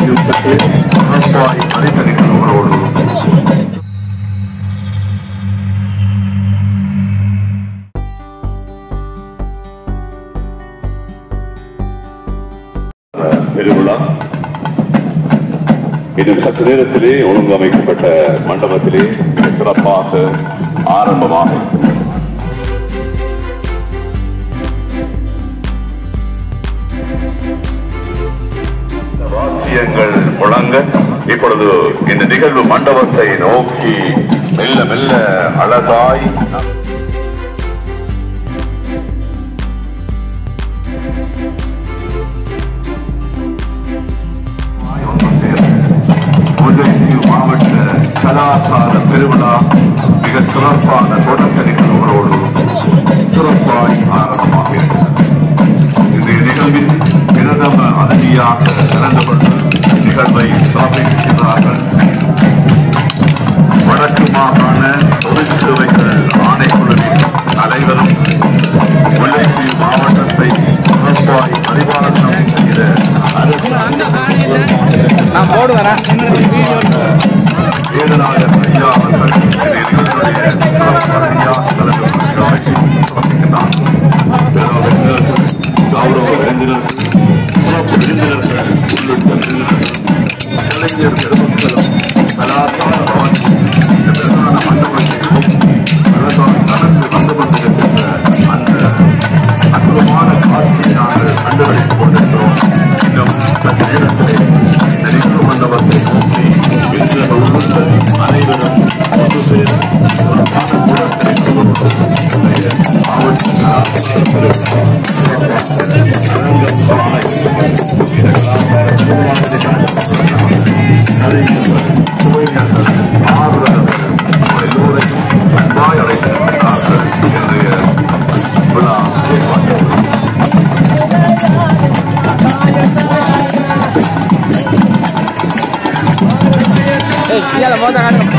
யுத்தத்தில் சிறப்பாய் மதிப்பளிக்கிறவர்களோடு பெருவிழா இன்னும் சற்று நேரத்திலே ஒழுங்கமைக்கப்பட்ட மண்டபத்திலே மிக சிறப்பாக ஆரம்பமாகும் வாத்தியங்கள் முழங்க இப்பொழுது இந்த நிகழ்வு மண்டபத்தை நோக்கி மெல்ல மெல்ல அழகாய் முல்லைத்தீவு மாவட்ட கலாசார பெருவிழா மிக சிறப்பான தொடக்க நிகழ்வுகளோடு சிறப்பாய் ஆரம்பமாக இருக்கிறது இன்றைய நிகழ்வில் பிரதம அதிதியாக கலந்து கொண்டு நிகழ்வை சிறப்பிக்கிறார்கள் வடக்கு மாகாண தொழிற்சேவைகள் ஆணைக்குழுவின் தலைவரும் முல்லைத்தீவு மாவட்டத்தை சிறப்பாய் பரிபாலனம் செய்த அரசு நான் போடுவேன் வேதநாயகர் ஐயா அவர்கள் இந்த நிகழ்வுடைய சிறப்பு அதிதியாக கலந்து கொண்டு நிகழ்வை சிறப்பிக்கிறார் பேரவையாளர்கள், கௌரவ விருந்தினர்கள் சிறப்பு விருந்தினர்கள் உள்ளிட்ட விருந்தினர்கள் கலைஞர் பெருமக்களும் கலாச்சார பவன் இந்த பிரதான மண்டபத்திலும் அழகாக நடந்து வந்து கொண்டிருக்கின்ற அந்த அற்புதமான காட்சியை நாங்கள் கண்டுபிடித்துக் கொண்டிருக்கிறோம் இன்னும் சற்று நேரத்திலே இந்த நிகழ்வு மண்டபத்தை நோக்கி விருந்தினர்கள் உள்ள அனைவரும் ஒன்று சேர்ந்து ஒரு கூடத்தை மாவட்ட கலாச்சார பெருவிழா அரங்கம் சாலை இந்த கலாச்சார கலைஞர்கள் சுவைஞர்கள் ஆர்வலர்கள் எல்லோரையும் அன்பாய் அழைத்திருக்கிறார்கள் இன்றைய விழா ஏற்பாடு ஏய் இதில் மோத காட்டுங்க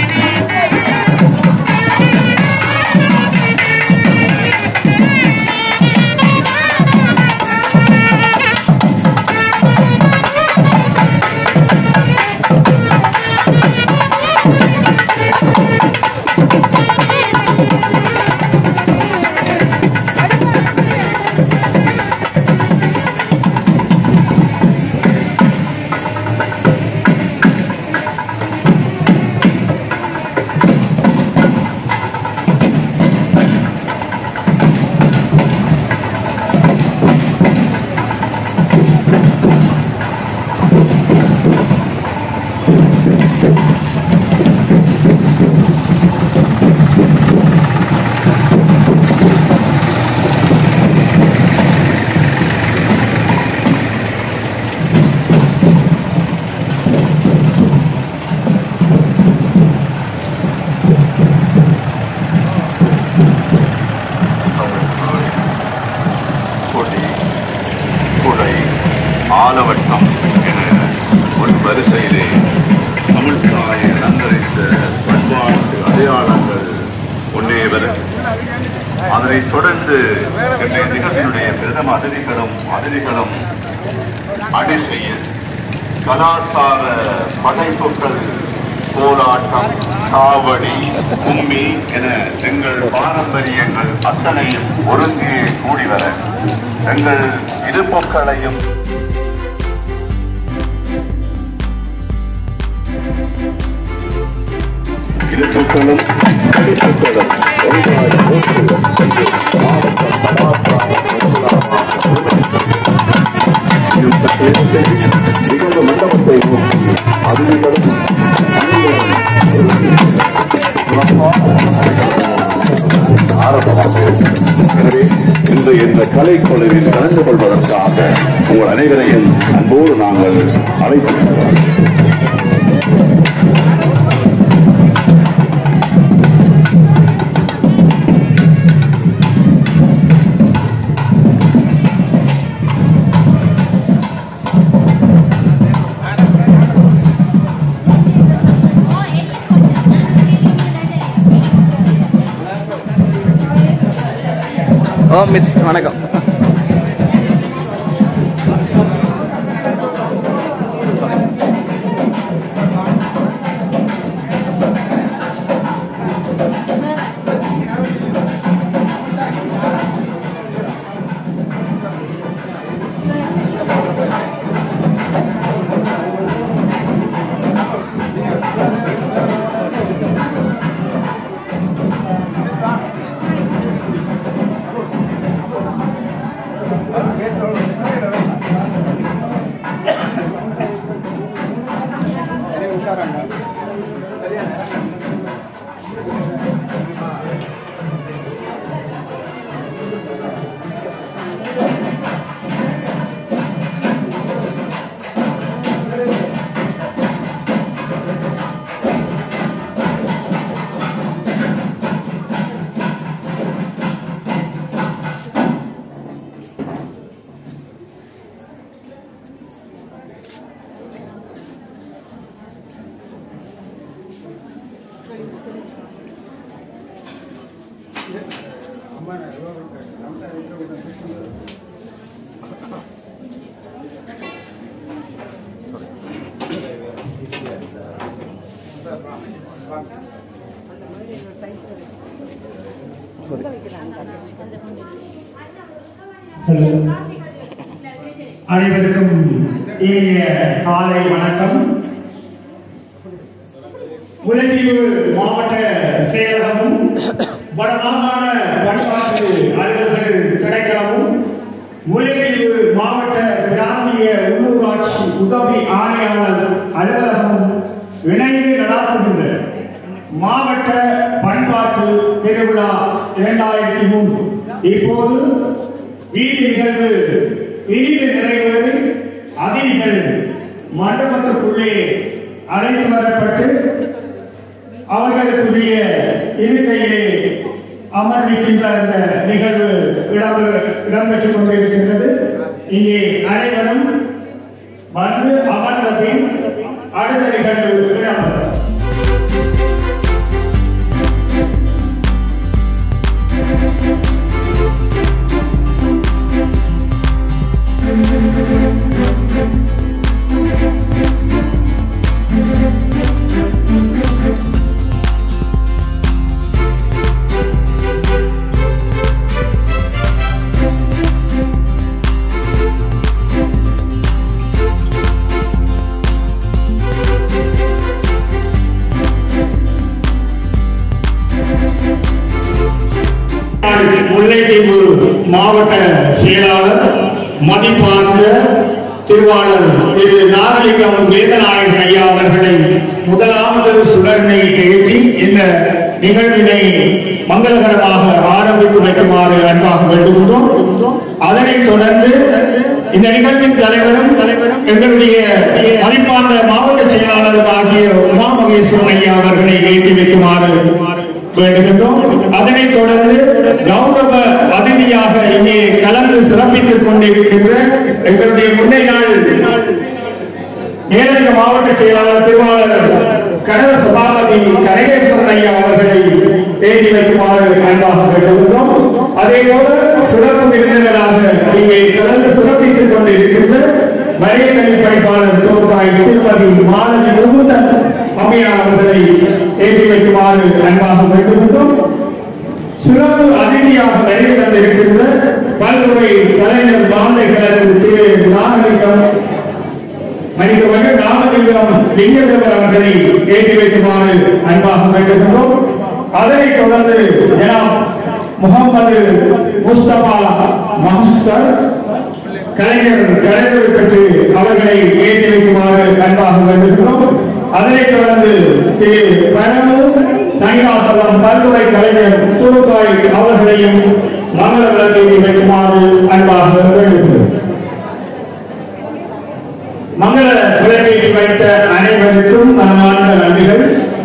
கொடி குடை ஆலவட்டம் என ஒரு வரிசையிலே தமிழ்தாயை அலங்கரித்த பண்பாட்டு அடையாளங்கள் ஒன்றே வர அதனைத் தொடர்ந்து இன்றைய நிகழ்ச்சியுடைய பிரதம அதிதிகளும் அதிதிகளும் அடி செய்ய கலாசார படைப்புகள் கோலாட்டம் காவடி கும்மி என எங்கள் பாரம்பரியங்கள் அத்தனையும் ஒருங்கே கூடி வர எங்கள் இருப்புக்களையும் இருப்புக்களும் செழிப்புக்களும் ஒன்றாய் போற்றுவோம் என்று மாவட்ட கலாச்சார நிகழ்வு மண்டபத்தை நோக்கி அதிகளும் ஆரம்பமாக எனவே இந்த இந்த கலை குழுவில் கலந்து கொள்வதற்காக உங்கள் அனைவரையும் அன்போடு நாங்கள் அழைத்திருக்கிறோம் ஓ மிஸ் வணக்கம் ஹலோ அனைவருக்கும் இனிய காலை வணக்கம் முல்லைத்தீவு மாவட்ட செயலகமும் வடமாகாண பண்பாட்டு அலுவலர்கள் திணைக்களமும் முல்லைத்தீவு மாவட்ட பிராந்திய உள்ளூராட்சி உதவி ஆணையாளர் அலுவலகமும் இணைந்து நடாத்துகின்ற மாவட்ட பண்பாட்டு பெருவிழா இரண்டாயிரத்தி மூன்று இப்போது வீதி நிகழ்வு இனிது நிறைவேறி அதிதிகள் மண்டபத்துக்குள்ளே அழைத்து வரப்பட்டு அவர்களுக்குரிய இருக்கையிலே அமர்விக்கின்ற அந்த நிகழ்வு இடம்பெ- இடம்பெற்றுக் கொண்டிருக்கின்றது இங்கே அனைவரும் வந்து அமர்ந்த பின் அடுத்த நிகழ்வு இடம்பெறும் முல்லைத்தீவு மாவட்ட செயலாளர் மதிப்பார்ந்த திருவாளர் திரு நாகலிங்கம் வேதநாயகன் ஐயா அவர்களை முதலாவது சுடர்னை ஏற்றி இந்த நிகழ்வினை மங்களகரமாக ஆரம்பித்து வைக்குமாறு அன்பாக வேண்டுகின்றோம் அதனைத் தொடர்ந்து இந்த நிகழ்வின் தலைவரும் தலைவரும் எங்களுடைய மதிப்பார்ந்த மாவட்ட செயலாளர் ஆகிய உமா மகேஸ்வரன் ஐயா அவர்களை ஏற்றி வைக்குமாறு வேண்டுகின்றோம் அதனைத் தொடர்ந்து கௌரவ அதிதியாக இங்கே கலந்து சிறப்பித்துக் கொண்டிருக்கின்ற எங்களுடைய முன்னை நாள் மேலக மாவட்ட செயலாளர் திருவாளர் கனக சபாபதி கனகேஸ்வரன் ஐயா அவர்களை தேதி வைக்குமாறு அன்பாக வேண்டுகின்றோம் அதே போல சிறப்பு விருந்தினராக இங்கே கலந்து சிறப்பித்துக் கொண்டிருக்கின்ற வரைய கல்விப்பணிப்பாளர் தோற்காய் திருமதி மாலதி முகுந்தன் அம்மையார் அவர்களை ஏற்றி வைக்குமாறு அன்பாக வேண்டுகின்றோம் சிறப்பு அதிதியாக வருகை தந்திருக்கின்ற பல்துறை கலைஞர் பாந்தை கலந்து திரு நாகலிங்கம் மணிக்கவர்கள் ராமலிங்கம் லிங்கதேவர் அவர்களை ஏற்றி வைக்குமாறு அன்பாக வேண்டுகின்றோம் அதனைத் தொடர்ந்து ஜனாப் முகமது முஸ்தபா மஹஸ்தர் கலைஞர் கலைஞர் பெற்று அவர்களை ஏற்றி வைக்குமாறு அன்பாக வேண்டுகின்றோம் அதனைத் தொடர்ந்து திரு பரமு தனிவாசலம் பல்துறை கலைஞர் துணுக்காய் அவர்களையும் மங்கள விளக்கை வைக்குமாறு அன்பாக வேண்டுகின்றோம் மங்கள விளக்கை வைத்த அனைவருக்கும் மனமார்ந்த நன்றிகள்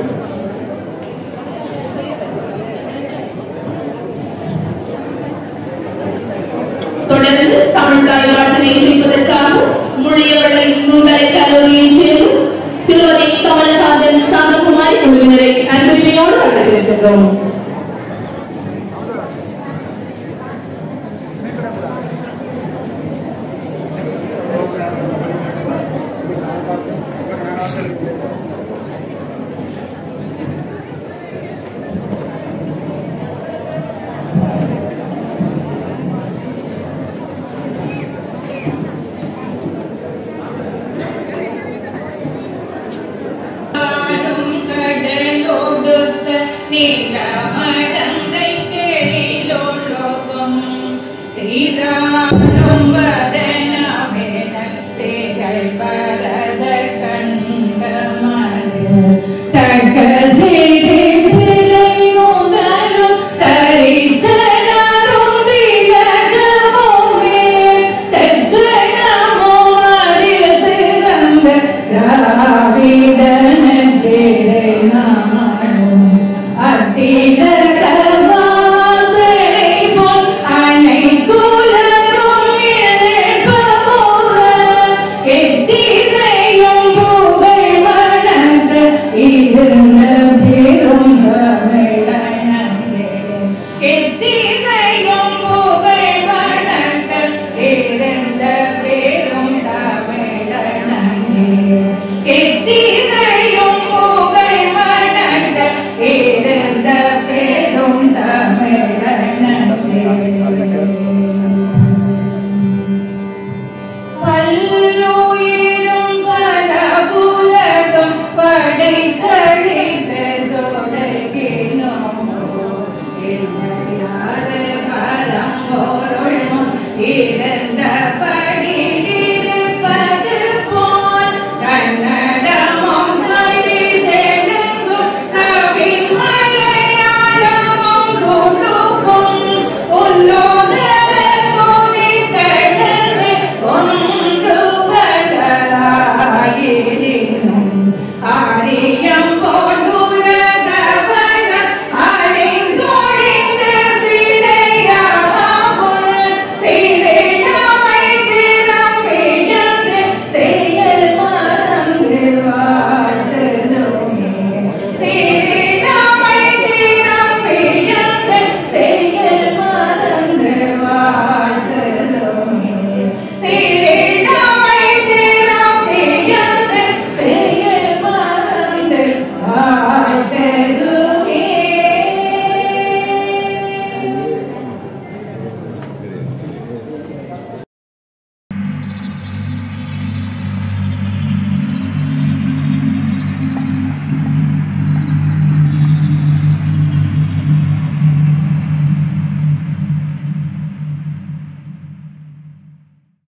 தொடர்ந்து தமிழ் தாய் வாழ்த்தினை செய்வதற்காக முள்ளியவளை நூல்கலை கல்லூரியை சேர்ந்து திருமதி கமலஹாசன் சாந்தகுமாரி குழுவினரை அன்புரிமையோடு அழைத்திருக்கின்றோம் கடலோடுத்த நீலமடங்கை கேளிலோலோகம் சீராரும் வதனமென திகழ் பரத கண்டமது தகசிடி பிறையுதலும் தரித்தனரும் திலகமுமே தெற்கணமும் அதில் சிறந்த திராவிடன திரு நாடும் அத்திட கவாசனை போல் அனைத்துலகும் இறைப்பமுற எத்திசையும் புகழ் வணங்க இருந்த பெரும் தமிழனே எத்திசையும் புகழ் வணங்க இருந்த பெரும் தமிழனே எத்திசையும் புகழ் பேரும்